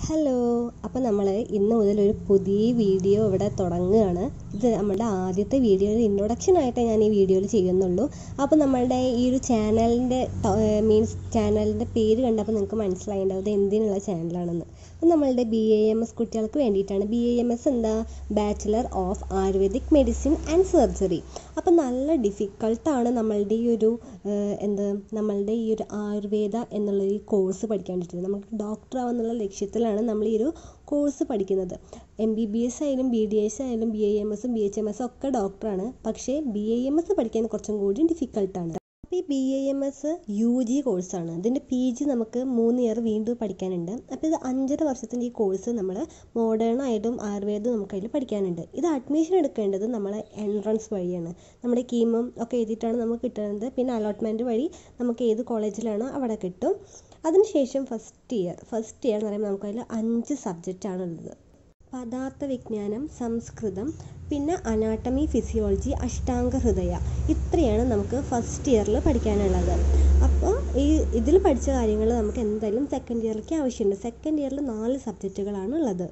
hello അപ്പോൾ നമ്മൾ ഇന്ന് മുതൽ ഒരു പുതിയ വീഡിയോ ഇവിടെ തുടങ്ങുകയാണ് ഇത് നമ്മുടെ ആദ്യത്തെ വീഡിയോയുടെ ഇൻട്രൊഡക്ഷൻ ആയിട്ടേ ഞാൻ ഈ വീഡിയോയിൽ ചെയ്യുന്നുള്ളൂ അപ്പോൾ നമ്മളുടെ ഈ ഒരു ചാനലിൻ്റെ മീൻസ് ചാനലിൻ്റെ പേര് കണ്ടപ്പോൾ നിങ്ങൾക്ക് മനസ്സിലായിട്ടുണ്ടാവും ഇത് എന്തിനുള്ള ചാനലാണെന്ന് അപ്പോൾ നമ്മളുടെ ബി എ എം എസ് കുട്ടികൾക്ക് വേണ്ടിയിട്ടാണ് ബി എ എം എസ് എന്താ bachelor of Ayurvedic medicine and surgery അപ്പോൾ നല്ല ഡിഫിക്കൾട്ടാണ് നമ്മളുടെ ഈ ഒരു ഏഹ്, എന്ത് നമ്മളുടെ ഈ ഒരു ആയുർവേദ എന്നുള്ള ഈ കോഴ്സ് പഠിക്കാൻ വേണ്ടിയിട്ട് നമുക്ക് ഡോക്ടർ ആവാന്നുള്ള ലക്ഷ്യത്തിലാണ് നമ്മൾ ഈ ഒരു കോഴ്സ് പഠിക്കുന്നത് എം ബി ബി എസ് ആയാലും ബി ഡി എസ് ആയാലും ബി ഐ എം എസും ബി എച്ച് എം എസും ഒക്കെ ഡോക്ടറാണ് പക്ഷേ ബി ഐ എം എസ് പഠിക്കാൻ കുറച്ചും കൂടി ഡിഫിക്കൾട്ടാണ് അപ്പോൾ ഈ B I M S U G കോഴ്സാണ് ഇതിൻ്റെ പി ജി നമുക്ക് മൂന്ന് ഇയർ വീണ്ടും പഠിക്കാനുണ്ട് അപ്പോൾ ഇത് അഞ്ചര വർഷത്തിൻ്റെ ഈ കോഴ്സ് നമ്മൾ മോഡേൺ ആയിട്ടും ആയുർവേദം നമുക്ക് അതിൽ പഠിക്കാനുണ്ട് ഇത് അഡ്മിഷൻ എടുക്കേണ്ടത് നമ്മൾ എൻട്രൻസ് വഴിയാണ് നമ്മുടെ കീമും ഒക്കെ എഴുതിയിട്ടാണ് നമുക്ക് കിട്ടുന്നത് പിന്നെ അലോട്ട്മെൻറ്റ് വഴി നമുക്ക് ഏത് കോളേജിലാണോ അവിടെ കിട്ടും അതിനുശേഷം ഫസ്റ്റ് ഇയർ ഫസ്റ്റ് ഇയർ എന്ന് പറയുമ്പോൾ നമുക്കതിൽ അഞ്ച് സബ്ജക്റ്റാണ് ഉള്ളത് പദാർത്ഥ വിജ്ഞാനം സംസ്കൃതം പിന്നെ അനാട്ടമി ഫിസിയോളജി അഷ്ടാംഗ ഹൃദയ ഇത്രയാണ് നമുക്ക് ഫസ്റ്റ് ഇയറിൽ പഠിക്കാനുള്ളത് അപ്പോൾ ഈ ഇതിൽ പഠിച്ച കാര്യങ്ങൾ നമുക്ക് എന്തായാലും സെക്കൻഡ് ഇയറിലേക്ക് ആവശ്യമുണ്ട് സെക്കൻഡ് ഇയറിൽ നാല് സബ്ജക്റ്റുകളാണ് ഉള്ളത്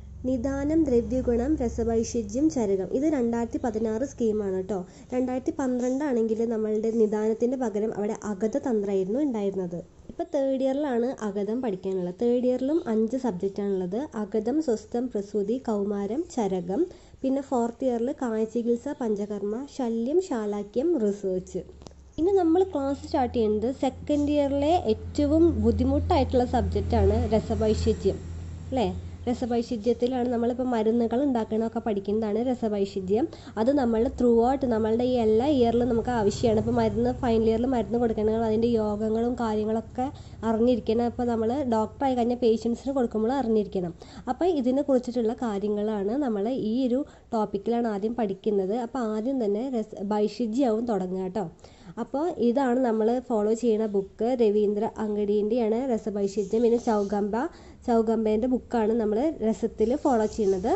നിദാനം ദ്രവ്യഗുണം രസവൈശിജ്യം ചരകം ഇത് രണ്ടായിരത്തി പതിനാറ് സ്കീമാണ് കേട്ടോ രണ്ടായിരത്തി പന്ത്രണ്ടാണെങ്കിൽ നമ്മളുടെ നിദാനത്തിൻ്റെ പകരം അവിടെ അഗത തന്ത്രമായിരുന്നു ഉണ്ടായിരുന്നത് ഇപ്പോൾ തേർഡ് ഇയറിലാണ് അഗതം പഠിക്കാനുള്ളത് തേർഡ് ഇയറിലും അഞ്ച് സബ്ജക്റ്റാണുള്ളത് അഗതം സ്വസ്ഥം പ്രസൂതി കൗമാരം ചരകം പിന്നെ ഫോർത്ത് ഇയറിൽ കായചികിത്സ പഞ്ചകർമ്മ ശല്യം ശാലാക്യം റിസർച്ച് ഇനി നമ്മൾ ക്ലാസ് സ്റ്റാർട്ട് ചെയ്യുന്നത് സെക്കൻഡ് ഇയറിലെ ഏറ്റവും ബുദ്ധിമുട്ടായിട്ടുള്ള സബ്ജക്റ്റാണ് രസവൈശിജ്യം അല്ലേ രസവൈശിജ്യത്തിലാണ് നമ്മളിപ്പോൾ മരുന്നുകൾ ഉണ്ടാക്കണമൊക്കെ പഠിക്കുന്നതാണ് രസവൈശിജ്യം അത് നമ്മൾ ത്രൂ ഔട്ട് നമ്മളുടെ ഈ എല്ലാ ഇയറിലും നമുക്ക് ആവശ്യമാണ് ഇപ്പോൾ മരുന്ന് ഫൈനൽ ഇയറിൽ മരുന്ന് കൊടുക്കണമെങ്കിൽ അതിൻ്റെ യോഗങ്ങളും കാര്യങ്ങളൊക്കെ അറിഞ്ഞിരിക്കണം അപ്പോൾ നമ്മൾ ഡോക്ടറായി കഴിഞ്ഞാൽ പേഷ്യൻസിന് കൊടുക്കുമ്പോൾ അറിഞ്ഞിരിക്കണം അപ്പോൾ ഇതിനെ കുറിച്ചിട്ടുള്ള കാര്യങ്ങളാണ് നമ്മൾ ഈ ഒരു ടോപ്പിക്കിലാണ് ആദ്യം പഠിക്കുന്നത് അപ്പോൾ ആദ്യം തന്നെ രസ വൈശിജ്യവും തുടങ്ങുക കേട്ടോ അപ്പോൾ ഇതാണ് നമ്മൾ ഫോളോ ചെയ്യുന്ന ബുക്ക് രവീന്ദ്ര അങ്കടീൻ്റെയാണ് രസവൈശിജ്യം പിന്നെ ചൗഗമ്പ ചൗഗമ്പേൻ്റെ ബുക്കാണ് നമ്മൾ രസത്തിൽ ഫോളോ ചെയ്യുന്നത്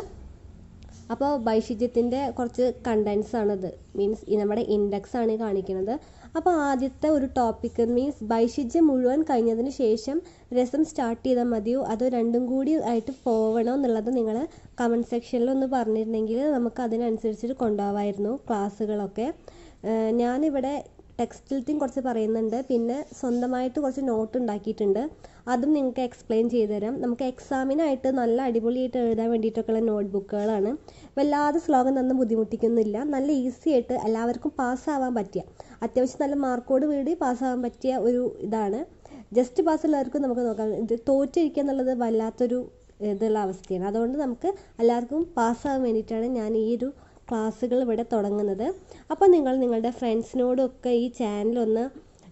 അപ്പോൾ വൈശിജ്യത്തിൻ്റെ കുറച്ച് കണ്ടൻസ് ആണിത് മീൻസ് നമ്മുടെ ഇൻഡെക്സ് ആണ് ഈ കാണിക്കുന്നത് അപ്പോൾ ആദ്യത്തെ ഒരു ടോപ്പിക് മീൻസ് വൈശിജ്യം മുഴുവൻ കഴിഞ്ഞതിന് ശേഷം രസം സ്റ്റാർട്ട് ചെയ്താൽ മതിയോ അതോ രണ്ടും കൂടി ആയിട്ട് പോകണോ എന്നുള്ളത് നിങ്ങൾ കമൻറ്റ് സെക്ഷനിൽ ഒന്ന് പറഞ്ഞിരുന്നെങ്കിൽ നമുക്ക് അതിനനുസരിച്ചിട്ട് കൊണ്ടുപോകാമായിരുന്നു ക്ലാസ്സുകളൊക്കെ ഏഹ് ഞാനിവിടെ ടെക്സ്റ്റിലത്തെയും കുറച്ച് പറയുന്നുണ്ട് പിന്നെ സ്വന്തമായിട്ട് കുറച്ച് നോട്ട് ഉണ്ടാക്കിയിട്ടുണ്ട് അതും നിങ്ങൾക്ക് എക്സ്പ്ലെയിൻ ചെയ്തു തരാം നമുക്ക് എക്സാമിനായിട്ട് നല്ല അടിപൊളിയായിട്ട് എഴുതാൻ വേണ്ടിയിട്ടൊക്കെയുള്ള നോട്ട് ബുക്കുകളാണ് വല്ലാതെ ശ്ലോകം തന്ന് ബുദ്ധിമുട്ടിക്കുന്നില്ല നല്ല ഈസി ആയിട്ട് എല്ലാവർക്കും പാസ്സാവാൻ പറ്റിയ അത്യാവശ്യം നല്ല മാർക്കോട് വീടി പാസ്സാവാൻ പറ്റിയ ഒരു ഇതാണ് ജസ്റ്റ് പാസ്സുള്ളവർക്കും നമുക്ക് നോക്കാം ഇത് തോറ്റിരിക്കുക എന്നുള്ളത് വല്ലാത്തൊരു ഇതുള്ള അവസ്ഥയാണ് അതുകൊണ്ട് നമുക്ക് എല്ലാവർക്കും പാസ്സാവാൻ വേണ്ടിയിട്ടാണ് ഞാൻ ഈ ഒരു ക്ലാസ്സുകൾ ഇവിടെ തുടങ്ങുന്നത് അപ്പോൾ നിങ്ങൾ നിങ്ങളുടെ ഫ്രണ്ട്സിനോടൊക്കെ ഈ ചാനലൊന്ന്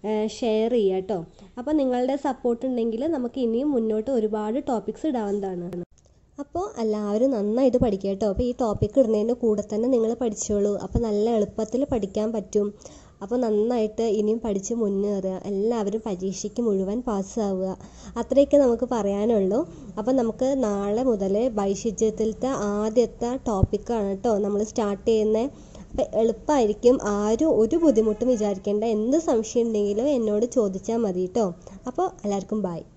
ഷെയർ ചെയ്യുക കേട്ടോ അപ്പോൾ നിങ്ങളുടെ സപ്പോർട്ട് ഉണ്ടെങ്കിൽ നമുക്ക് ഇനിയും മുന്നോട്ട് ഒരുപാട് ടോപ്പിക്സ് ഇടാവുന്നതാണ് അപ്പോൾ എല്ലാവരും നന്നായിട്ട് പഠിക്കുക കേട്ടോ അപ്പോൾ ഈ ടോപ്പിക്ക് ഇടുന്നതിൻ്റെ കൂടെ തന്നെ നിങ്ങൾ പഠിച്ചോളൂ അപ്പോൾ നല്ല എളുപ്പത്തിൽ പഠിക്കാൻ പറ്റും അപ്പോൾ നന്നായിട്ട് ഇനിയും പഠിച്ച് മുന്നേറുക എല്ലാവരും പരീക്ഷയ്ക്ക് മുഴുവൻ പാസ്സാവുക അത്രയൊക്കെ നമുക്ക് പറയാനുള്ളൂ അപ്പോൾ നമുക്ക് നാളെ മുതൽ വൈശിജ്യത്തിലത്തെ ആദ്യത്തെ ടോപ്പിക്കാണ് കേട്ടോ നമ്മൾ സ്റ്റാർട്ട് ചെയ്യുന്നത് അപ്പോൾ എളുപ്പമായിരിക്കും ആരും ഒരു ബുദ്ധിമുട്ടും വിചാരിക്കേണ്ട എന്ത് സംശയം ഉണ്ടെങ്കിലും എന്നോട് ചോദിച്ചാൽ മതി കേട്ടോ അപ്പോൾ എല്ലാവർക്കും ബൈ